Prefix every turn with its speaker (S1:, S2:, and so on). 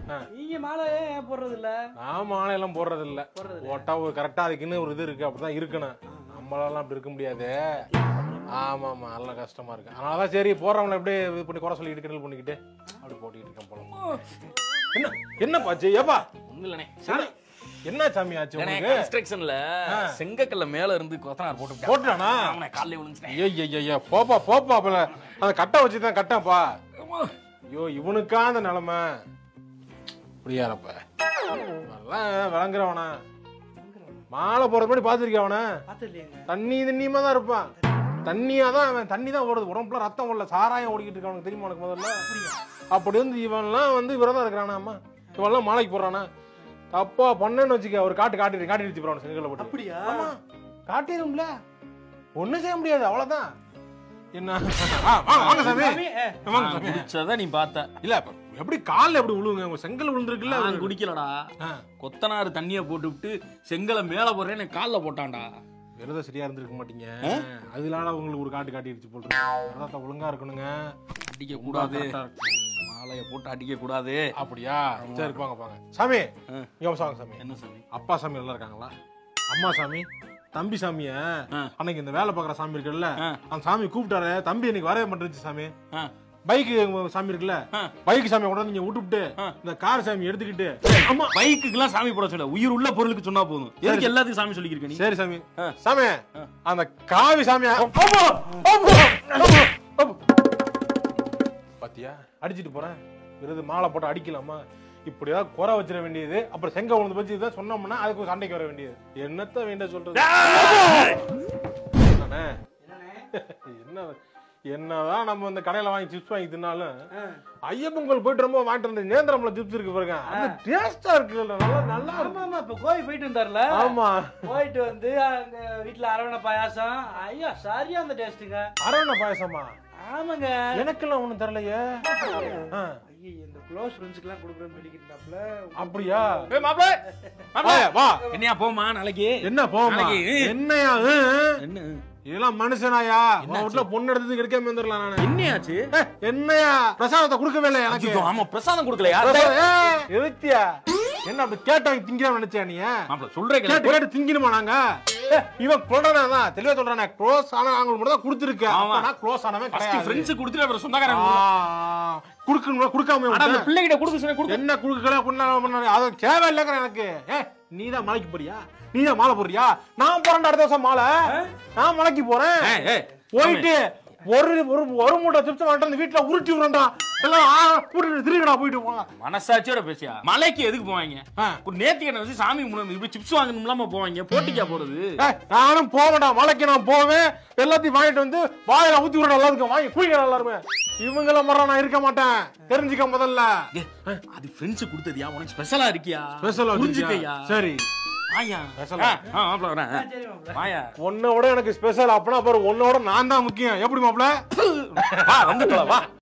S1: நீங்க மாலை ஏன் போடுறது இல்ல
S2: நான் மாலையெல்லாம் போடுறது இல்ல
S1: போடுறது
S2: போட்டா ஒரு கரெக்டா அதுக்குன்னு ஒரு இது இருக்கு அப்படிதான் இருக்கணும் நம்மளால அப்படி இருக்க முடியாது ஆமா ஆமா நல்ல கஷ்டமா இருக்கு அதனாலதான் சரி போறவங்கள அப்படியே இது பண்ணி குறை சொல்லிட்டு கிண்டல் பண்ணிக்கிட்டு அப்படி போட்டுக்கிட்டு இருக்கேன் போல என்ன என்ன பாச்சு ஏப்பா
S3: ஒண்ணும் இல்லண்ணே
S2: என்ன- என்ன சாமி ஆச்சு
S3: அண்ணே,
S2: உங்களுக்கு
S3: கன்ஸ்ட்ரக்ஷன்ல செங்கக்கல்ல மேல இருந்து கொத்தனார் போட்டு
S2: போட்டானா
S3: அவனை காலையில விழுந்துட்டேன்
S2: ஐயா ஐயா போப்பா போப்பா அப்பல அந்த கட்டை வச்சு தான் கட்டப்பா ஐயோ இவனுக்கா அந்த நிலைமை புரியாதப்ப நல்லா விளங்குறவனா மாலை போறது மாதிரி பாத்துருக்கிய அவன
S1: பாத்து இல்லையாங்க
S2: தண்ணி தண்ணியமா தான் இருப்பான் தண்ணியா தான் அவன் தண்ணி தான் ஓடுது உடம்புல ரத்தம் ஓடல சாராயம் ஓடிக்கிட்டு இருக்கான் உனக்கு தெரியுமா உனக்கு முதல்ல அப்படி வந்து இவன்லாம் வந்து விரதம் இருக்கிறானாமா இவன்லாம் மாலைக்கு போடுறானா தப்பா பண்ணேன்னு வச்சுக்க ஒரு காட்டு காட்டி காட்டி நிறுத்தி போறான் செங்கல்ல போட்டு
S1: அப்படியா
S2: ஆமா காட்டிடும்ல ஒண்ணும் செய்ய முடியாது அவ்வளவுதான் என்ன ஆ, வாங்க வாங்க சாமி
S1: சாமி, ஏ,
S2: வாங்க
S3: நான்
S2: சாமி
S3: குடிச்சத நீ பார்த்த
S2: இல்ல இப்ப எப்படி கால்ல எப்படி விழுவுங்க உங்க செங்கல் விழுந்திருக்குல்ல
S3: நான் குடிக்கலடா
S2: ஆ.
S3: கொத்தனார் தண்ணிய போட்டு விட்டு செங்கலை மேல போடுறேன்னு கால்ல போட்டான்டா
S2: விரதம் சரியா இருந்திருக்க மாட்டீங்க அதனால உங்களுக்கு ஒரு காட்டு காட்டிடுச்சு போட்டு விரதத்தை ஒழுங்கா இருக்கணுங்க
S3: அடிக்க கூடாது
S2: correct ஆ இருக்கணும்.
S3: மாலைய போட்டு அடிக்க கூடாது
S2: அப்படியா சரி பாங்க பாங்க சாமி
S3: ஆ.
S2: இங்க வாங்க சாமி
S3: என்ன சாமி
S2: அப்பா சாமி நல்லா இருக்காங்களா அம்மா சாமி தம்பி சாமிய
S3: ஆ.
S2: அன்னைக்கு இந்த வேலை பார்க்குற சாமி இருக்குல்ல
S3: ஆ.
S2: அந்த சாமி கூப்பிட்டாரு தம்பி இன்னைக்கு வரவே மாட்டேங்குது சாமி
S3: ஆ.
S2: பைக் சாமி இருக்குல்ல
S3: ஆ.
S2: பைக் சாமி கொண்டு வந்து நீங்க விட்டுவிட்டு
S3: ஆ.
S2: இந்த கார் சாமி எடுத்துக்கிட்டு
S3: அம்மா பைக்குக்கெல்லாம் சாமி போட சொல்ல உயிர் உள்ள பொருளுக்கு சொன்னா போதும் எதுக்கு எல்லாத்துக்கும் சாமி சொல்லிக்கிருக்க நீ
S2: சரி சாமி
S3: ஆ.
S2: சாமி அந்த காவி சாமியா அப்பா, அப்பா, அப்பா, அப்பா. பாத்தியா அடிச்சிட்டு போறேன் விருது மாலை போட்டு அடிக்கலாமா இப்படியா குறை வச்சிட வேண்டியது அப்புறம் செங்க உழுந்து பத்தி இதான் சொன்னோம்னா அதுக்கு ஒரு சண்டைக்கு வர வேண்டியது என்னத்த வேண்டிய சொல்றது என்னண்ணே? என்ன என்னதான் நம்ம இந்த கடையில வாங்கி சிப்ஸ் வாங்கி தின்னாலும்
S1: ஆ.
S2: ஐயப்பன் கோயில் போயிட்டு ரொம்ப வாங்கிட்டு வந்த நேந்திரம்ல சிப்ஸ் இருக்கு பாருங்க அது டேஸ்டா இருக்கு நல்லா நல்லா
S1: ஆமா ஆமா இப்ப கோயில் போயிட்டு வந்தார்ல
S2: ஆமா
S1: போயிட்டு வந்து அங்க வீட்டுல அரவணை பாயாசம் ஐயா சரியா அந்த டேஸ்ட்டுங்க
S2: அரவண பாயசமா
S1: ஆமாங்க
S2: எனக்கெல்லாம் ஒண்ணும் தெரியலையே ஆ,
S1: ஐயே இந்த க்ளோஸ் ஃப்ரெண்ட்ஸ்க்கு சொல்லிக்கிறேன்னு சொல்லிக்கிட்டாப்ல
S2: அப்படியா
S3: ஏய் மாப்ள
S2: ஏய், வா
S3: என்னையா போமா நாளைக்கு
S2: என்ன போமா
S3: நாளைக்கு.
S2: என்னையா ஆ?
S3: என்ன
S2: இதெல்லாம் மனுஷனாயா உன் வீட்டுல பொண்ணு எடுத்தது கிடைக்காம இருந்துடலாம் நானு
S3: என்னையாச்சு
S2: ஏய், என்னையா பிரசாதத்தை கொடுக்கவே இல்லை எனக்கு
S3: ஐயோ, ஆமா பிரசாதம் கொடுக்கலையா
S2: பிரசாதம், ஏய், எதுத்தியா என்ன அப்படி கேட்டவங்க திங்கிறான் நினைச்சா நீ
S3: மாப்ள சொல்றேன்
S2: கேட்டு கேட்டு திங்கிடுமா நாங்க ஏய், இவன் சொல்றானா தான் தெளிவா சொல்றானே க்ளோஸ் ஆன அவங்களுக்கு மட்டும் தான் கொடுத்துருக்கேன்
S3: ஆமா.
S2: அப்ப நான் க்ளோஸ் ஆனவன்
S3: ஃபர்ஸ்ட்
S2: கிடையாது
S3: ஃப்ரெண்ட்ஸ் கொடுத்துட்டு அப்புறம் சொந்தக்காரங்க
S2: ஆ, குடுக்கணுமா கொடுக்காம
S3: ஆனா அந்த
S2: விட்டேன்.
S3: பிள்ளைகிட்ட கொடுக்க சொன்ன கொடுக்க
S2: என்ன குடுக்கல பண்ண அது தேவை இல்லைங்கிற எனக்கு ஏ நீ தான் மலைக்கு போறியா நீ தான் மாலை போடுறியா நான் போறேன் அடுத்த வருஷம் மாலை நான் மலைக்கு போறேன்
S3: ஏய், ஏய்,
S2: போயிட்டு ஒரு ஒரு ஒரு மூட்டை சிப்ஸ் வாங்கிட்டு வந்து வீட்டுல உருட்டி விடுறா எல்லாம் ஆ, கூட்டிட்டு திருக்கடா போயிட்டு போங்க
S3: மனசாட்சியோட பேசியா மலைக்கு எதுக்கு போவாங்க
S2: ஆ.
S3: ஒரு நேத்திக்கு வச்சு சாமி முன்னாடி இப்படி சிப்ஸ் வாங்கணும்லாம போவாங்க போட்டிக்கா போறது
S2: ஏய், நானும் போவேன்டா மலைக்கு நான் போவேன் எல்லாத்தையும் வாங்கிட்டு வந்து வாயில ஊத்தி விடுற எல்லாத்துக்கும் வாங்கி குடிக்கிற எல்லாருமே இவங்கள முறை நான் இருக்க மாட்டேன் தெரிஞ்சுக்க முதல்ல
S3: ஏய், அது ஃப்ரெண்ட்ஸ் கொடுத்ததியா உனக்கு ஸ்பெஷலா இருக்கியா
S2: ஸ்பெஷல்
S3: புரிஞ்சுக்கயா
S2: சரி
S3: ஆயா
S2: Special
S3: ஆ,
S2: ஆ?
S3: ஆ, மாப்ள வரேன்
S1: சரி மாப்ள
S3: வாயா
S2: உன்னை விட எனக்கு ஸ்பெஷல் அப்படின்னா அப்புறம் உன்னோட நான் தான் முக்கியம் எப்படி மாப்ள
S3: வா வந்துட்டு வா